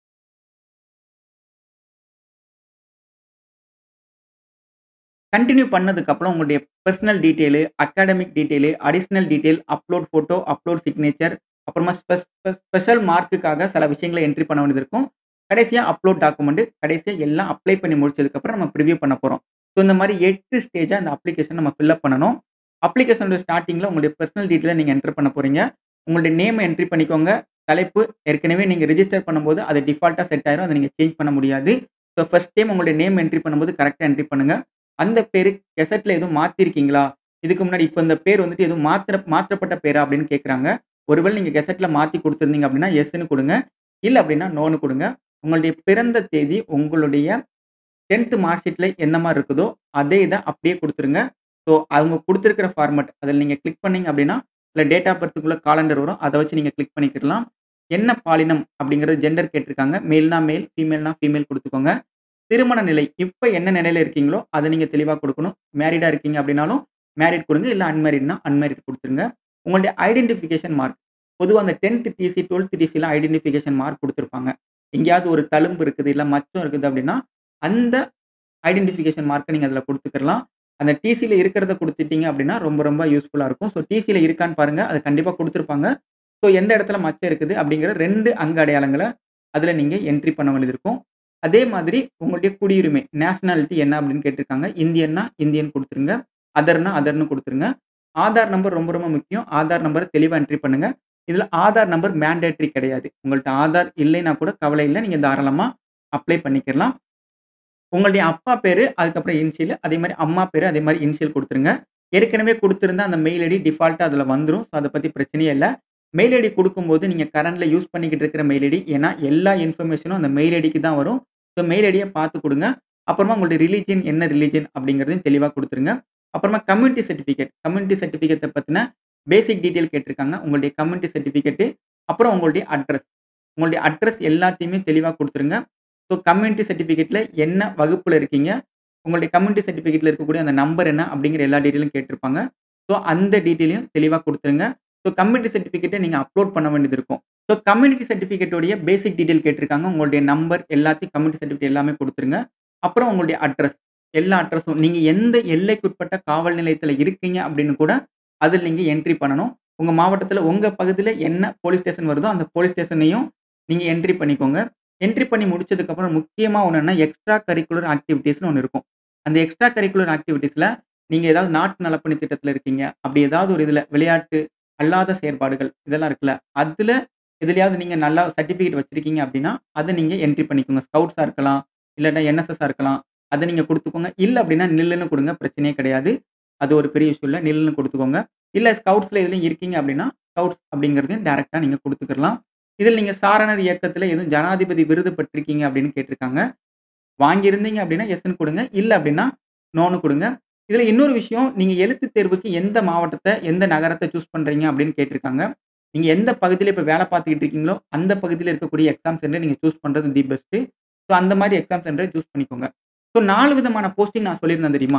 கன்டின்யூ பண்ணதுக்கு அப்புறம் உங்களுடைய personal detail, academic detail, additional detail, upload photo, upload signature, அப்புறமா ஸ்பெஸ் ஸ்பெஸ் ஸ்பெஷல் மார்க்குக்காக சில விஷயங்கள என்ட்ரி பண்ண வேண்டியது இருக்கும். கடைசியா அப்லோட் டாக்குமெண்ட். கடைசியா எல்லாம் அப்ளை பண்ணி முடிச்சதுக்கு அப்புறம் நம்ம பிரிவ்யூ பண்ண போறோம். ஸோ இந்த மாரி 8 ஸ்டேஜா இந்த அப்ளிகேஷன் நம்ம ஃபில் அப் பண்ணணும். அப்ளிகேஷனோட ஸ்டார்ட்டிங்ல உங்களுடைய பெர்சனல் டீட்டெயில நீங்க என்டர் பண்ண போறீங்க. உங்களுடைய நேம என்ட்ரி பண்ணிக்கோங்க. தலைப்பு ஏற்கனவே நீங்க ரிஜிஸ்டர் பண்ணும்போது அது டிஃபால்ட்டா செட் ஆயிரும். அத நீங்க சேஞ்ச் பண்ண முடியாது. ஸோ ஃபர்ஸ்ட் டைம் உங்களுடைய நேம் என்ட்ரி பண்ணும்போது கரெக்ட்டா என்ட்ரி பண்ணுங்க. அந்த பேரு கெசெட்ல எதுவும் மாத்தியிருக்கீங்களா? இதுக்கு முன்னாடி இப்ப இந்த பேர் வந்துட்டு எதுவும் மாத்திர மாற்றப்பட்ட பேரா அப்படின்னு கேட்கறாங்க. ஒருவேள நீங்க கெசெட்ல மாத்தி குடுத்திருந்தீங்க அப்படின்னா, எஸ்ன்னு குடுங்க. இல்ல அப்படின்னா நோன்னு குடுங்க. உங்களுடைய பிறந்த தேதி உங்களுடைய 10த் மார்க் ஷீட்ல என்ன மாரி இருக்குதோ, அதே இத அப்படியே குடுத்துருங்க. ஸோ அவங்க குடுத்திருக்கிற ஃபார்மட் அதில நீங்க கிளிக் பண்ணீங்க அப்படின்னா, அதில டேட் ஆஃப் பர்த்க்குள்ள காலண்டர் வரும். அத வச்சு நீங்க கிளிக் பண்ணிக்கிடலாம். என்ன பாலினம் அப்படிங்கிறது ஜெண்டர் கேட்டிருக்காங்க. மேல்னா மேல், ஃபீமேல்னா ஃபீமேல் குடுத்துக்கோங்க. திருமண நிலை இப்ப என்ன நிலையில இருக்கீங்களோ, அத நீங்க தெளிவா குடுக்கணும். மேரிடா இருக்கீங்க அப்படின்னாலும் மேரிட் குடுங்க. இல்ல அன்மேரிட்னா அன்மேரிட் குடுத்துருங்க. உங்களுடைய ஐடென்டிஃபிகேஷன் மார்க். பொதுவா அந்த 10த் டிசி, 12த் டிசிலாம் ஐடென்டிஃபிகேஷன் மார்க் குடுத்திருப்பாங்க. எங்கேயாவது ஒரு தழும்பு இருக்குது, இல்ல மச்சம் இருக்குது அப்படின்னா, அந்த ஐடென்டிஃபிகேஷன் மார்க்க நீங்க அதில குடுத்துக்கிடலாம். அந்த டிசில இருக்கிறத குடுத்துட்டீங்க அப்படின்னா, ரொம்ப ரொம்ப யூஸ்ஃபுல்லா இருக்கும். ஸோ டிசில இருக்கான்னு பாருங்க. அது கண்டிப்பா குடுத்திருப்பாங்க. ஸோ எந்த இடத்துல மச்சம் இருக்குது அப்படிங்கிற 2 அங்க அடையாளங்கள அதில நீங்க என்ட்ரி பண்ண வேண்டியது இருக்கும். அதே மாதிரி உங்களுடைய குடியுரிமை, நேஷனாலிட்டி என்ன அப்படின்னு கேட்டிருக்காங்க. இந்தியன்னா இந்தியன் குடுத்துருங்க. அதர்னா அதர்ன்னு குடுத்துருங்க. ஆதார் நம்பர் ரொம்ப ரொம்ப முக்கியம். ஆதார் நம்பர தெளிவா என்ட்ரி பண்ணுங்க. இதில் ஆதார் நம்பர் மேண்டேட்ரி கிடையாது உங்கள்ட்ட ஆதார் இல்லைன்னா கூட கவலை இல்லை நீங்கள் தாராளமாக அப்ளை பண்ணிக்கலாம் உங்களுடைய அப்பா பேர் அதுக்கப்புறம் இனிஷியல் அதே மாதிரி அம்மா பேர் அதே மாதிரி இனிஷியல் கொடுத்துருங்க ஏற்கனவே கொடுத்துருந்தா அந்த மெயில் ஐடி டிஃபால்ட்டாக அதில் வந்துடும் ஸோ அதை பற்றி பிரச்சனையே இல்லை மெயில் ஐடி கொடுக்கும்போது நீங்கள் கரண்டில் யூஸ் பண்ணிக்கிட்டு இருக்கிற மெயில் ஐடி ஏன்னா எல்லா இன்ஃபர்மேஷனும் அந்த மெயில் ஐடிக்கு தான் வரும் ஸோ மெயில் ஐடியை பார்த்து கொடுங்க அப்புறமா உங்களுடைய ரிலீஜன் என்ன ரிலீஜன் அப்படிங்கிறதையும் தெளிவாக கொடுத்துருங்க அப்புறமா கம்யூனிட்டி சர்டிஃபிகேட் கம்யூனிட்டி சர்டிஃபிகேட்டை பற்றின பேசிக் டீட்டெயில் கேட்டிருக்காங்க உங்களுடைய கம்யூனிட்டி சர்டிஃபிகேட்டு அப்புறம் உங்களுடைய அட்ரஸ் உங்களுடைய அட்ரஸ் எல்லாத்தையுமே தெளிவாக கொடுத்துருங்க ஸோ கம்யூனிட்டி சர்டிஃபிகேட்டில் என்ன வகுப்பில் இருக்கீங்க உங்களுடைய கம்யூனிட்டி சர்டிஃபிகேட்டில் இருக்கக்கூடிய அந்த நம்பர் என்ன அப்படிங்கிற எல்லா டீட்டெயிலும் கேட்டிருப்பாங்க ஸோ அந்த டீட்டெயிலையும் தெளிவாக கொடுத்துருங்க ஸோ கம்யூனிட்டி சர்டிஃபிகேட்டை நீங்கள் அப்லோட் பண்ண வேண்டியது இருக்கும் ஸோ கம்யூனிட்டி சர்டிஃபிகேட்டோடைய பேசிக் டீட்டெயில் கேட்டிருக்காங்க உங்களுடைய நம்பர் எல்லாத்தையும் கம்யூனிட்டி சர்டிஃபிகேட் எல்லாமே கொடுத்துருங்க அப்புறம் உங்களுடைய அட்ரஸ் எல்லா அட்ரஸும் நீங்கள் எந்த எல்லைக்குட்பட்ட காவல் நிலையத்தில் இருக்கீங்க அப்படின்னு கூட அதில் நீங்கள் என்ட்ரி பண்ணணும் உங்கள் மாவட்டத்தில் உங்கள் பகுதியில் என்ன போலீஸ் ஸ்டேஷன் வருதோ அந்த போலீஸ் ஸ்டேஷனையும் நீங்கள் என்ட்ரி பண்ணிக்கோங்க என்ட்ரி பண்ணி முடிச்சதுக்கப்புறம் முக்கியமாக ஒன்றுன்னா எக்ஸ்ட்ரா கரிக்குலர் ஆக்டிவிட்டீஸ்னு ஒன்று இருக்கும் அந்த எக்ஸ்ட்ரா கரிக்குலர் ஆக்டிவிட்டீஸில் நீங்கள் ஏதாவது நாட்டு நலப்பணி திட்டத்தில் இருக்கீங்க அப்படி ஏதாவது ஒரு இதில் விளையாட்டு அல்லாத செயற்பாடுகள் இதெல்லாம் இருக்குல்ல அதில் எதுலையாவது நீங்கள் நல்லா சர்டிஃபிகேட் வச்சுருக்கீங்க அப்படின்னா அதை நீங்கள் என்ட்ரி பண்ணிக்கோங்க ஸ்கவுட்ஸாக இருக்கலாம் இல்லாட்டா என்எஸ்எஸ்ஸாக இருக்கலாம் அதை நீங்கள் கொடுத்துக்கோங்க இல்லை அப்படின்னா நில்லுன்னு கொடுங்க பிரச்சனையே கிடையாது அது ஒரு பெரிய இஷ்யூ இல்லை நில்லுன்னு கொடுத்துக்கோங்க இல்லை ஸ்கவுட்ஸில் எதுலையும் இருக்கீங்க அப்படின்னா ஸ்கவுட்ஸ் அப்படிங்கிறதையும் டேரெக்டாக நீங்கள் கொடுத்துக்கலாம் இதில் நீங்கள் சாரணர் இயக்கத்தில் எதுவும் ஜனாதிபதி விருது பெற்றிருக்கீங்க அப்படின்னு கேட்டிருக்காங்க வாங்கியிருந்தீங்க அப்படின்னா எஸ்ன்னு கொடுங்க இல்லை அப்படின்னா நோன்னு கொடுங்க இதில் இன்னொரு விஷயம் நீங்கள் எழுத்து தேர்வுக்கு எந்த மாவட்டத்தை எந்த நகரத்தை சூஸ் பண்ணுறீங்க அப்படின்னு கேட்டிருக்காங்க நீங்கள் எந்த பகுதியில் இப்போ வேலை பார்த்துக்கிட்டு இருக்கீங்களோ அந்த பகுதியில் இருக்கக்கூடிய எக்ஸாம் சென்டர் நீங்கள் சூஸ் பண்ணுறது தி பெஸ்ட்டு ஸோ அந்த மாதிரி எக்ஸாம் சென்டரை சூஸ் பண்ணிக்கோங்க ஸோ நாலு விதமான போஸ்டிங் நான் சொல்லியிருந்தேன் தெரியுமா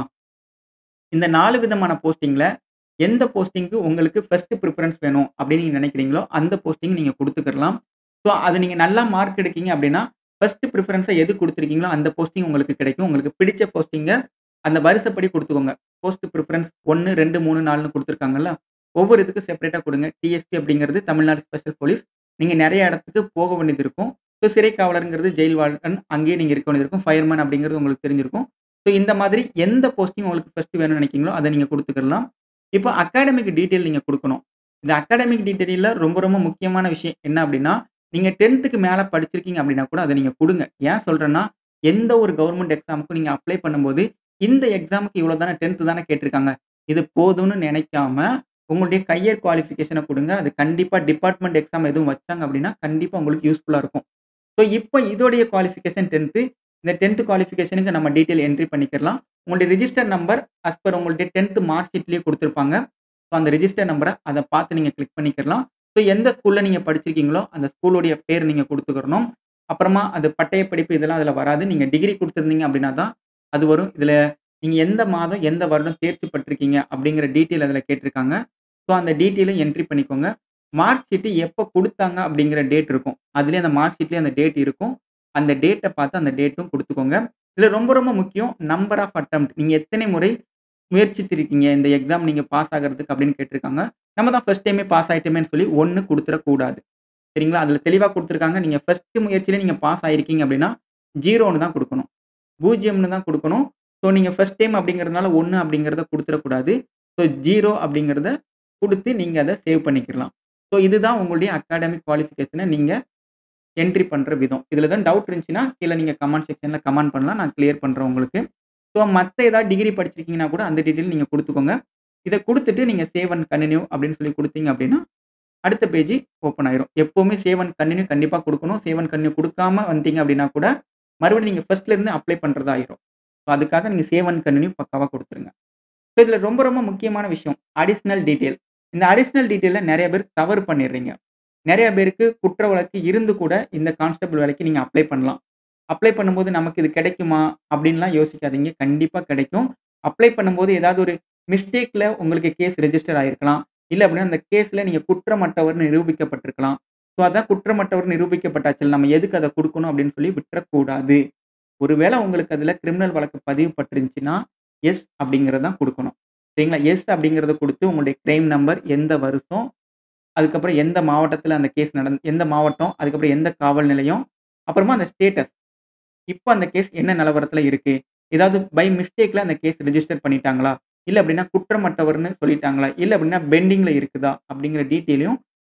இந்த நாலு விதமான போஸ்டிங்கில் எந்த போஸ்டிங்க்கு உங்களுக்கு ஃபர்ஸ்ட் ப்ரிஃபரன்ஸ் வேணும் அப்படின்னு நீங்கள் நினைக்கிறீங்களோ அந்த போஸ்டிங் நீங்கள் கொடுத்துக்கலாம் ஸோ அது நீங்கள் நல்லா மார்க் எடுக்கீங்க அப்படின்னா ஃபர்ஸ்ட் ப்ரிஃபரன்ஸை எது கொடுத்துருக்கீங்களோ அந்த போஸ்டிங் உங்களுக்கு கிடைக்கும் உங்களுக்கு பிடிச்ச போஸ்டிங்கை அந்த வரிசைப்படி கொடுத்துக்கோங்க போஸ்ட் ப்ரிஃபரன்ஸ் ஒன்று ரெண்டு மூணு நாலுன்னு கொடுத்துருக்காங்கல்ல ஒவ்வொரு இதுக்கு செப்பரேட்டாக கொடுங்க டிஎஸ்பி அப்படிங்கிறது தமிழ்நாடு ஸ்பெஷல் போலீஸ் நீங்கள் நிறைய இடத்துக்கு போக வேண்டியது இருக்கும் ஸோ சிறை காவலருங்கிறது ஜெயில் வார்டன் அங்கேயே நீங்கள் இருக்க வேண்டியது இருக்கும் ஃபயர்மேன் அப்படிங்கிறது உங்களுக்கு தெரிஞ்சிருக்கும் ஸோ இந்த மாதிரி எந்த போஸ்டிங் உங்களுக்கு ஃபர்ஸ்ட் வேணும்னு நினைக்கிறீங்களோ அதை நீங்கள் கொடுத்துக்கலாம் இப்போ அகாடமிக் டீட்டெயில் நீங்கள் கொடுக்கணும் இந்த அகாடமிக் டீட்டெயிலில் ரொம்ப ரொம்ப முக்கியமான விஷயம் என்ன அப்படின்னா நீங்கள் டென்த்துக்கு மேலே படிச்சிருக்கீங்க அப்படின்னா கூட அதை நீங்கள் கொடுங்க ஏன் சொல்கிறேன்னா எந்த ஒரு கவர்மெண்ட் எக்ஸாமுக்கும் நீங்கள் அப்ளை பண்ணும்போது இந்த எக்ஸாமுக்கு இவ்வளோ தானே டென்த்து தானே கேட்டிருக்காங்க இது போதும்னு நினைக்காம உங்களுடைய கையர் குவாலிஃபிகேஷனை கொடுங்க அது கண்டிப்பாக டிபார்ட்மெண்ட் எக்ஸாம் எதுவும் வச்சாங்க அப்படின்னா கண்டிப்பாக உங்களுக்கு யூஸ்ஃபுல்லாக இருக்கும் ஸோ இப்போ இதோடைய குவாலிஃபிகேஷன் டென்த்து இந்த டென்த்து குவாலிஃபிகேஷனுக்கு நம்ம டீட்டெயில் என்ட்ரி பண்ணிக்கலாம் உங்களுடைய ரிஜிஸ்டர் நம்பர் அஸ் பர் உங்களுடைய டென்த்து மார்க் ஷீட்லேயே கொடுத்துருப்பாங்க ஸோ அந்த ரிஜிஸ்டர் நம்பரை அதை பார்த்து நீங்கள் கிளிக் பண்ணிக்கலாம் ஸோ எந்த ஸ்கூலில் நீங்கள் படிச்சிருக்கீங்களோ அந்த ஸ்கூலுடைய பேர் நீங்கள் கொடுத்துக்கிறணும் அப்புறமா அது பட்டய படிப்பு இதெல்லாம் அதில் வராது நீங்கள் டிகிரி கொடுத்துருந்தீங்க அப்படின்னா தான் அது வரும் இதில் நீங்கள் எந்த மாதம் எந்த வருடம் தேர்ச்சி பட்டிருக்கீங்க அப்படிங்கிற டீட்டெயில் அதில் கேட்டிருக்காங்க ஸோ அந்த டீட்டெயிலும் என்ட்ரி பண்ணிக்கோங்க மார்க் ஷீட்டு எப்போ கொடுத்தாங்க அப்படிங்கிற டேட் இருக்கும் அதுலேயே அந்த மார்க் ஷீட்லேயே அந்த டேட் இருக்கும் அந்த டேட்டை பார்த்து அந்த டேட்டும் கொடுத்துக்கோங்க இதில் ரொம்ப ரொம்ப முக்கியம் நம்பர் ஆஃப் அட்டம் நீங்கள் எத்தனை முறை முயற்சித்திருக்கீங்க இந்த எக்ஸாம் நீங்கள் பாஸ் ஆகிறதுக்கு அப்படின்னு கேட்டிருக்காங்க நம்ம தான் ஃபர்ஸ்ட் டைமே பாஸ் ஆகிட்டோமேன்னு சொல்லி ஒன்று கொடுத்துடக்கூடாது சரிங்களா அதில் தெளிவாக கொடுத்துருக்காங்க நீங்கள் ஃபர்ஸ்ட் முயற்சியிலே நீங்கள் பாஸ் ஆகிருக்கீங்க அப்படின்னா ஜீரோன்னு தான் கொடுக்கணும் பூஜ்ஜியம்னு தான் கொடுக்கணும் ஸோ நீங்கள் ஃபர்ஸ்ட் டைம் அப்படிங்கிறதுனால ஒன்று அப்படிங்கிறத கொடுத்துடக்கூடாது ஸோ ஜீரோ அப்படிங்கிறத கொடுத்து நீங்கள் அதை சேவ் பண்ணிக்கலாம் ஸோ இதுதான் உங்களுடைய அகாடமிக் குவாலிஃபிகேஷனை நீங்கள் என்ட்ரி பண்ணுற விதம் இதில் தான் டவுட் இருந்துச்சுன்னா கீழே நீங்கள் கமெண்ட் செக்ஷனில் கமெண்ட் பண்ணலாம் நான் கிளியர் பண்ணுறேன் உங்களுக்கு ஸோ மற்ற ஏதாவது டிகிரி படிச்சிருக்கீங்கன்னா கூட அந்த டீட்டெயில் நீங்கள் கொடுத்துக்கோங்க இதை கொடுத்துட்டு நீங்கள் சேவ் அண்ட் கண்டினியூ அப்படின்னு சொல்லி கொடுத்தீங்க அப்படின்னா அடுத்த பேஜ் ஓப்பன் ஆயிரும் எப்போவுமே சேவ் அண்ட் கண்டினியூ கண்டிப்பாக கொடுக்கணும் சேவ் அண்ட் கண்டினியூ கொடுக்காம வந்தீங்க அப்படின்னா கூட மறுபடியும் நீங்கள் ஃபர்ஸ்ட்லேருந்து அப்ளை பண்ணுறதா ஆயிரும் ஸோ அதுக்காக நீங்கள் சேவ் அண்ட் கண்டினியூ பக்காவாக கொடுத்துருங்க ஸோ இதில் ரொம்ப ரொம்ப முக்கியமான விஷயம் அடிஷ்னல் டீட்டெயில் இந்த அடிஷ்னல் டீட்டெயிலில் நிறைய பேர் தவறு பண்ணிடுறீங்க நிறைய பேருக்கு குற்ற வழக்கு இருந்து கூட இந்த கான்ஸ்டபிள் வேலைக்கு நீங்கள் அப்ளை பண்ணலாம் அப்ளை பண்ணும்போது நமக்கு இது கிடைக்குமா அப்படின்லாம் யோசிக்காதீங்க கண்டிப்பாக கிடைக்கும் அப்ளை பண்ணும்போது ஏதாவது ஒரு மிஸ்டேக்கில் உங்களுக்கு கேஸ் ரெஜிஸ்டர் ஆகிருக்கலாம் இல்லை அப்படின்னா அந்த கேஸில் நீங்கள் குற்றமற்றவர் நிரூபிக்கப்பட்டிருக்கலாம் ஸோ அதான் குற்றமற்றவர் நிரூபிக்கப்பட்டாச்சு நம்ம எதுக்கு அதை கொடுக்கணும் அப்படின்னு சொல்லி விட்டுறக்கூடாது ஒருவேளை உங்களுக்கு அதில் கிரிமினல் வழக்கு பதிவு பட்டிருந்துச்சுன்னா எஸ் அப்படிங்கிறத தான் கொடுக்கணும் சரிங்களா எஸ் அப்படிங்கிறத கொடுத்து உங்களுடைய கிரைம் நம்பர் எந்த வருஷம் அதுக்கப்புறம் எந்த மாவட்டத்தில் அந்த கேஸ் நடந்து எந்த மாவட்டம் அதுக்கப்புறம் எந்த காவல் நிலையம் அப்புறமா அந்த ஸ்டேட்டஸ் இப்போ அந்த கேஸ் என்ன நிலவரத்தில் இருக்குது ஏதாவது பை மிஸ்டேக்கில் அந்த கேஸ் ரெஜிஸ்டர் பண்ணிட்டாங்களா இல்லை அப்படின்னா குற்றமற்றவர்னு சொல்லிட்டாங்களா இல்லை அப்படின்னா பெண்டிங்கில் இருக்குதா அப்படிங்கிற டீட்டெயிலையும்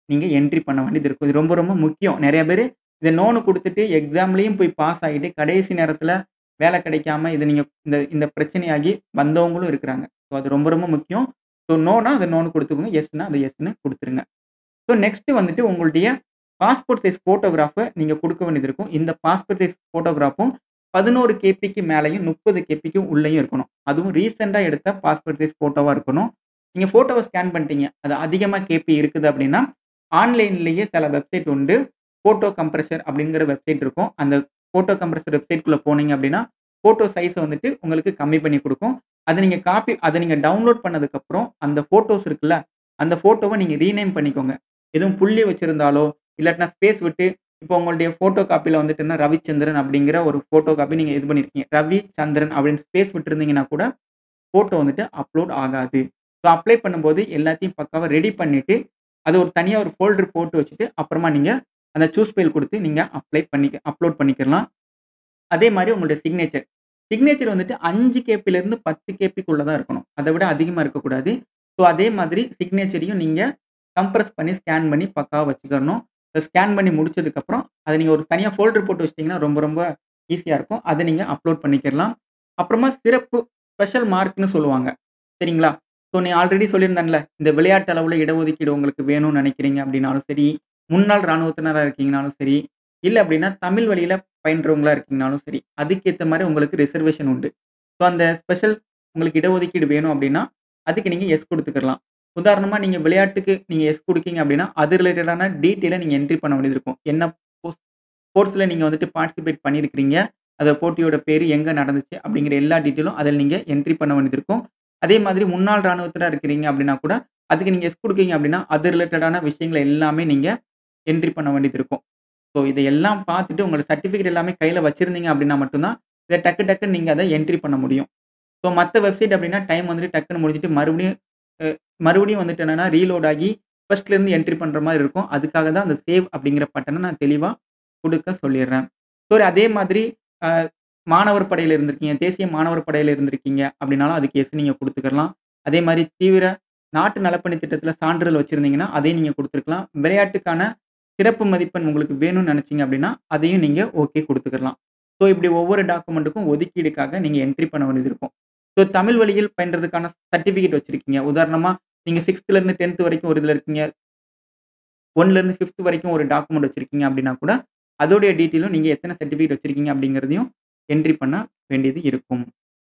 நீங்க என்ட்ரி பண்ண வேண்டியது இருக்கும். இது ரொம்ப ரொம்ப முக்கியம். நெறைய பேரு இத நோன்னு குடுத்துட்டு எக்ஸாம்லயும் போய் பாஸ் ஆகிட்டு கடைசி நேரத்தில வேலை கிடைக்காம இது நீங்க இந்த இந்த பிரச்சனையாகி வந்தவங்களும் இருக்கிறாங்க. ஸோ அது ரொம்ப ரொம்ப முக்கியம். ஸோ நோனா அத நோன்னு குடுத்துக்கோங்க. எஸ்னா அத எஸ்ன்னு குடுத்துருங்க. ஸோ நெக்ஸ்ட் வந்துட்டு உங்களுடைய பாஸ்போர்ட் சைஸ் ஃபோட்டோகிராஃப நீங்க குடுக்க வேண்டியது இருக்கும். இந்த பாஸ்போர்ட் சைஸ் ஃபோட்டோகிராஃப்பும் 11 கேபிக்கு மேலயும் 30 கேபிக்கும் உள்ளயும் இருக்கணும். அதுவும் ரீசென்ட்டா எடுத்த பாஸ்போர்ட் சைஸ் ஃபோட்டோவா இருக்கணும். நீங்க ஃபோட்டோவ ஸ்கேன் பண்ணிட்டீங்க. அது அதிகமா கேபி இருக்குது அப்டின்னா, ஆன்லைன்லேயே சில வெப்சைட் உண்டு. ஃபோட்டோ கம்ப்ரசர் அப்படிங்கிற வெப்சைட் இருக்கும். அந்த ஃபோட்டோ கம்ப்ரசர் வெப்சைட்குள்ள போனீங்க அப்டின்னா, ஃபோட்டோ சைஸ வந்துட்டு உங்களுக்கு கம்மி பண்ணி குடுக்கும். அத நீங்க காப்பி அத நீங்க டவுன்லோட் பண்ணதுக்கப்புறம், அந்த ஃபோட்டோஸ் இருக்குல்ல, அந்த ஃபோட்டோவ நீங்க ரீநேம் பண்ணிக்கோங்க. எதுவும் புள்ளி வச்சிருந்தாலோ, இல்லாட்டினா ஸ்பேஸ் விட்டு இப்போ உங்களுடைய ஃபோட்டோ காப்பில வந்துட்டுன்னா ரவிச்சந்திரன் அப்படிங்கிற ஒரு ஃபோட்டோ காப்பி நீங்க இது பண்ணியிருக்கீங்க. ரவிச்சந்திரன் அப்படின்னு ஸ்பேஸ் விட்டிருந்தீங்கன்னா கூட, ஃபோட்டோ வந்துட்டு அப்லோட் ஆகாது. ஸோ அப்ளை பண்ணும்போது எல்லாத்தையும் பக்காவா ரெடி பண்ணிட்டு, அத ஒரு தனியா ஒரு ஃபோல்டர் போட்டு வச்சுட்டு, அப்புறமா நீங்க அந்த சூஸ் ஃபைல் குடுத்து நீங்க அப்ளை பண்ணிக்க அப்லோட் பண்ணிக்கிறலாம். அதே மாரி உங்களுடைய சிக்னேச்சர். சிக்னேச்சர் வந்துட்டு 5 கேபிலருந்து 10 கேபிக்குள்ள தான் இருக்கணும். அத விட அதிகமா இருக்கக்கூடாது. ஸோ அதே மாதிரி சிக்னேச்சரையும் நீங்க கம்ப்ரஸ் பண்ணி, ஸ்கேன் பண்ணி பக்காவா வச்சுக்கறணும். ஸ்கேன் பண்ணி முடிச்சதுக்கப்புறம், அத நீங்க ஒரு தனியா ஃபோல்டர் போட்டு வச்சுட்டீங்கன்னா ரொம்ப ரொம்ப ஈஸியா இருக்கும். அத நீங்க அப்லோட் பண்ணிக்கிறலாம். அப்புறமா சிறப்பு ஸ்பெஷல் மார்க்ன்னு சொல்லுவாங்க. சரிங்களா? ஸோ நீ ஆல்ரெடி சொல்லியிருந்தேன்ல, இந்த விளையாட்டு அளவுல இடஒதுக்கீடு உங்களுக்கு வேணும்னு நெனைக்கிறீங்க அப்டின்னாலும் சரி, முன்னாள் ராணுவத்தினரா இருக்கீங்கனாலும் சரி, இல்ல அப்டின்னா தமிழ் வழியில பயின்றவங்களா இருக்கீங்கனாலும் சரி, அதுக்கேத்த மாரி உங்களுக்கு ரிசர்வேஷன் உண்டு. ஸோ அந்த ஸ்பெஷல் உங்களுக்கு இடஒதுக்கீடு வேணும் அப்டின்னா, அதுக்கு நீங்க எஸ் குடுத்துக்கிறலாம். உதாரணமா நீங்க விளையாட்டுக்கு நீங்க எஸ் குடுக்கீங்க அப்டின்னா, அது ரிலேட்டடான டீட்டெயில நீங்க என்ட்ரி பண்ண வேண்டியது இருக்கும். என்ன போஸ் ஸ்போர்ட்ஸ்ல நீங்க வந்துட்டு பார்ட்டிசிபேட் பண்ணியிருக்கிறீங்க. அந்த போட்டியோட பேரு எங்க நடந்துச்சு அப்படிங்கிற எல்லா டீட்டெயிலும் அதில நீங்க என்ட்ரி பண்ண வேண்டியது இருக்கும். அதே மாதிரி முன்னாள் ராணுவத்தினரா இருக்கிறீங்க அப்டின்னா கூட, அதுக்கு நீங்க எஸ் குடுக்கீங்க அப்டின்னா, அது ரிலேட்டடான விஷயங்கள எல்லாமே நீங்க என்ட்ரி பண்ண வேண்டியது இருக்கும். ஸோ இதையெல்லாம் பார்த்துட்டு உங்களோட சர்டிஃபிகேட் எல்லாமே கையில வச்சிருந்தீங்க அப்டின்னா மட்டும் தான், இத டக்கு டக்குன்னு நீங்க அத என்ட்ரி பண்ண முடியும். ஸோ மத்த வெப்சைட் அப்டின்னா டைம் வந்துட்டு டக்குன்னு முடிஞ்சுட்டு மறுபடியும் அ மறுபடியும் வந்துட்டு என்னன்னா ரீலோட் ஆகி ஃபர்ஸ்ட்லேருந்து என்ட்ரி பண்ற மாரி இருக்கும். அதுக்காக தான் அந்த சேவ் அப்படிங்கிற பட்டன நான் தெளிவா குடுக்க சொல்லிர்றேன். ஸோ அதே மாதிரி அ மாணவர் படையில இருந்திருக்கீங்க, தேசிய மாணவர் படையில இருந்திருக்கீங்க அப்டின்னாலும் அதுக்கு எஸ் நீங்க குடுத்துக்கிறலாம். அதே மாரி தீவிர நாட்டு நலப்பணி திட்டத்தில சான்றிதழ் வச்சிருந்தீங்கன்னா, அதையும் நீங்க குடுத்துருக்கலாம். விளையாட்டுக்கான சிறப்பு மதிப்பெண் உங்களுக்கு வேணும்னு நெனைச்சீங்க அப்டின்னா, அதையும் நீங்க ஓகே குடுத்துக்கிறலாம். ஸோ இப்படி ஒவ்வொரு டாக்குமெண்ட்டுக்கும் ஒதுக்கீடுக்காக நீங்க என்ட்ரி பண்ண வேண்டியது இருக்கும். ஸோ தமிழ் வழியில் பயின்றதுக்கான சர்டிஃபிகேட் வச்சிருக்கீங்க. உதாரணமா நீங்க 6த்லேருந்து 10த் வரைக்கும் ஒரு இதுல இருக்கீங்க. 1லேருந்து 5த் வரைக்கும் ஒரு டாக்குமெண்ட் வச்சிருக்கீங்க அப்டின்னா கூட, அதோடைய டீட்டெயிலும் நீங்க எத்தன சர்டிஃபிகேட் வச்சிருக்கீங்க அப்படிங்கிறதையும் என்ட்ரி பண்ண வேண்டியது இருக்கும்.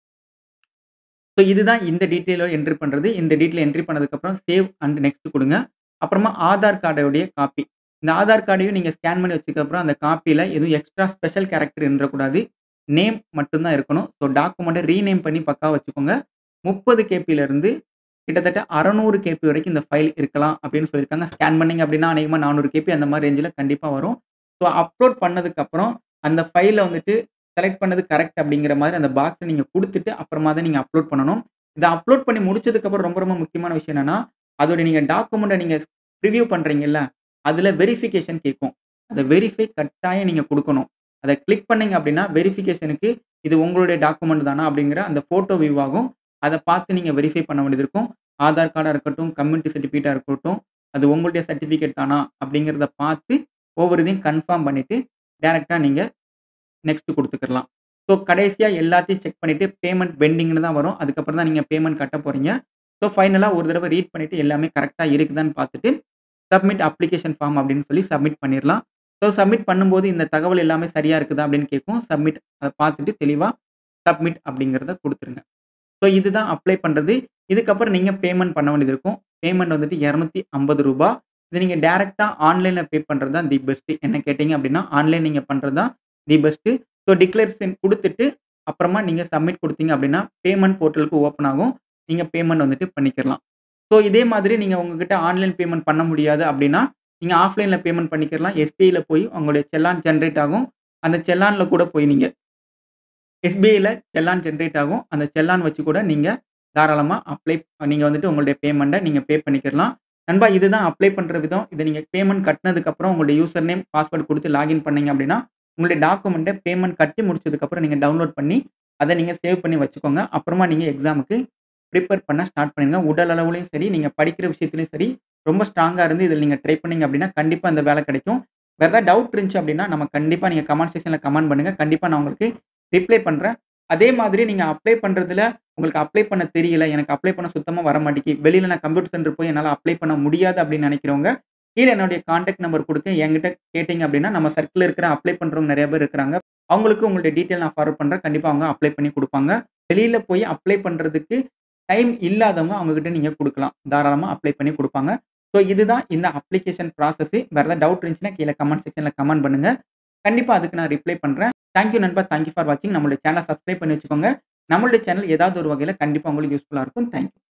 ஸோ இதுதான் இந்த டீட்டெயில என்ட்ரி பண்றது. இந்த டீட்டெயில் என்ட்ரி பண்ணதுக்கப்புறம் சேவ் அண்ட் நெக்ஸ்ட் குடுங்க. அப்புறமா ஆதார் கார்டோடைய காப்பி. இந்த ஆதார் கார்டையும் நீங்க ஸ்கேன் பண்ணி வச்சதுக்கப்புறம் அந்த காப்பில எதுவும் எக்ஸ்ட்ரா ஸ்பெஷல் கேரக்டர் இருந்துறக்கூடாது. நேம் மட்டும் தான் இருக்கணும். ஸோ டாக்குமெண்ட்ட ரீநேம் பண்ணி பக்காவா வச்சுக்கோங்க. 30 கேபிலருந்து கிட்டத்தட்ட 600 கேபி வரைக்கும் இந்த ஃபைல் இருக்கலாம் அப்படின்னு சொல்லியிருக்காங்க. ஸ்கேன் பண்ணீங்க அப்டின்னா அநேகமா 400 கேபி அந்த மாரி ரேஞ்சுல கண்டிப்பா வரும். ஸோ அப்லோட் பண்ணதுக்கப்புறம் அந்த ஃபைல வந்துட்டு செலக்ட் பண்ணது கரெக்ட் அப்படிங்கிற மாரி அந்த பாக்ஸ நீங்க குடுத்துட்டு அப்புறமா தான் நீங்க அப்லோட் பண்ணணும். இத அப்லோட் பண்ணி முடிச்சதுக்கப்புறம் ரொம்ப ரொம்ப முக்கியமான விஷயம் என்னன்னா, அதோட நீங்க டாக்குமெண்ட்ட நீங்க ப்ரிவ்யூ பண்றீங்கல்ல, அதுல வெரிஃபிகேஷன் கேட்கும். அத வெரிஃபை கட்டாயம் நீங்க குடுக்கணும். அத கிளிக் பண்ணீங்க அப்டின்னா, வெரிஃபிகேஷனுக்கு இது உங்களுடைய டாக்குமெண்ட் தானா அப்படிங்கிற அந்த ஃபோட்டோ வியூ ஆகும். அத பார்த்து நீங்க வெரிஃபை பண்ண வேண்டியது இருக்கும். ஆதார் கார்டா இருக்கட்டும், கம்யூனிட்டி சர்டிஃபிகேட்டா இருக்கட்டும், அது உங்களுடைய சர்டிஃபிகேட் தானா அப்படிங்கிறத பார்த்து ஒவ்வொரு இதையும் கன்ஃபார்ம் பண்ணிட்டு, டைரக்ட்டா நீங்க நெக்ஸ்ட் குடுத்துக்கிறலாம். ஸோ கடைசியா எல்லாத்தையும் செக் பண்ணிட்டு பேமெண்ட் பெண்டிங்ன்னு தான் வரும். அதுக்கப்புறம் தான் நீங்க பேமெண்ட் கட்ட போறீங்க. ஸோ ஃபைனலா ஒரு தடவ ரீட் பண்ணிட்டு எல்லாமே கரெக்ட்டா இருக்குதான்னு பார்த்துட்டு, சப்மிட் அப்ளிகேஷன் ஃபார்ம் அப்படின்னு சொல்லி சப்மிட் பண்ணிறலாம். ஸோ சப்மிட் பண்ணும்போது இந்த தகவல் எல்லாமே சரியா இருக்குதா அப்படின்னு கேட்கும். சப்மிட் அத பார்த்துட்டு தெளிவா சப்மிட் அப்படிங்கிறத குடுத்துருங்க. ஸோ இதுதான் அப்ளை பண்றது. இதுக்கப்புறம் நீங்க பேமெண்ட் பண்ண வேண்டியது இருக்கும். பேமெண்ட் வந்துட்டு ரூ. 250 இது நீங்க டைரக்ட்டா ஆன்லைன்ல பே பண்றது தான் தி பெஸ்ட். என்ன கேட்டீங்க அப்டின்னா, ஆன்லைன் நீங்க பண்றது தான் தி பெஸ்ட். ஸோ டிக்ளரேஷன் குடுத்துட்டு, அப்புறமா நீங்க சப்மிட் குடுத்தீங்க அப்டின்னா, பேமெண்ட் போர்ட்டலுக்கு ஓப்பன் ஆகும். நீங்க பேமெண்ட் வந்துட்டு பண்ணிக்கிறலாம். ஸோ இதே மாதிரி நீங்க உங்ககிட்ட ஆன்லைன் பேமெண்ட் பண்ண முடியாது அப்டின்னா, நீங்க ஆஃப்லைன்ல பேமெண்ட் பண்ணிக்கிறலாம். எஸ்பிஐல போய் உங்களுடைய செல்லான் ஜெனரேட் ஆகும். அந்த செல்லான்ல கூட போய் நீங்க எஸ்பிஐல செல்லான் ஜெனரேட் ஆகும். அந்த செல்லான் வச்சு கூட நீங்க தாராளமா அப்ளை நீங்க வந்துட்டு உங்களுடைய பேமெண்ட்ட நீங்க பே பண்ணிக்கிறலாம். நண்பா இதுதான் அப்ளை பண்ற விதம். இத நீங்க பேமெண்ட் கட்டுனதுக்கப்புறம் உங்களுடைய யூசர் நேம், பாஸ்வேர்ட் குடுத்து லாகின் பண்ணீங்க அப்டின்னா, உங்களுடைய டாக்குமெண்ட்ட பேமெண்ட் கட்டி முடிச்சதுக்கப்புறம் நீங்க டவுன்லோட் பண்ணி, அத நீங்க சேவ் பண்ணி வச்சுக்கோங்க. அப்புறமா நீங்க எக்ஸாமுக்கு பிரிப்பேர் பண்ண ஸ்டார்ட் பண்ணிடுங்க. உடல் அளவுலயும் சரி, நீங்க படிக்கிற விஷயத்திலயும் சரி, ரொம்ப ஸ்ட்ராங்கா இருந்து இதில நீங்க ட்ரை பண்ணீங்க அப்படின்னா, கண்டிப்பா இந்த வேலை கிடைக்கும். வேற ஏதாவது டவுட் இருந்துச்சு அப்படின்னா, நம்ம கண்டிப்பா நீங்க கமெண்ட் செக்ஷன்ல கமெண்ட் பண்ணுங்க. கண்டிப்பா நான் உங்களுக்கு ரிப்ளை பண்றேன். அதே மாதிரி நீங்க அப்ளை பண்றதுல உங்களுக்கு அப்ளை பண்ண தெரியல, எனக்கு அப்ளை பண்ண சுத்தமா வர மாட்டேங்கி, வெளியில நான் கம்ப்யூட்டர் சென்டர் போய் என்னால அப்ளை பண்ண முடியாது அப்படின்னு நினைக்கிறவங்க, கீழ என்னுடைய கான்டாக்ட் நம்பர் குடுக்கேன். என்கிட்ட கேட்டீங்க அப்படின்னா, நம்ம சர்க்கிள்ல இருக்கிற அப்ளை பண்றவங்க நெறைய பேர் இருக்கிறாங்க. அவங்களுக்கு உங்களுடைய டீட்டெயில் நான் ஃபார்வர்ட் பண்றேன். கண்டிப்பா அவங்க அப்ளை பண்ணி குடுப்பாங்க. வெளியில போய் அப்ளை பண்றதுக்கு டைம் இல்லாதவங்க அவங்க கிட்ட நீங்க குடுக்கலாம். தாராளமா அப்ளை பண்ணி குடுப்பாங்க. ஸோ இதுதான் இந்த அப்ளிகேஷன் ப்ராசஸ். வேற ஏதாவது டவுட் இருந்துச்சுன்னா கீழ கமெண்ட் செக்ஷன்ல கமெண்ட் பண்ணுங்க. கண்டிப்பா அதுக்கு நான் ரிப்ளை பண்றேன். தேங்க் யூ நண்பா. தேங்க் யூ ஃபார் வாட்சிங். நம்மளுடைய சேனல சப்ஸ்கிரைப் பண்ணி வச்சுக்கோங்க. நம்மளுடைய சேனல் ஏதாவது ஒரு வகையில கண்டிப்பா உங்களுக்கு யூஸ்ஃபுல்லா இருக்கும். Thank you.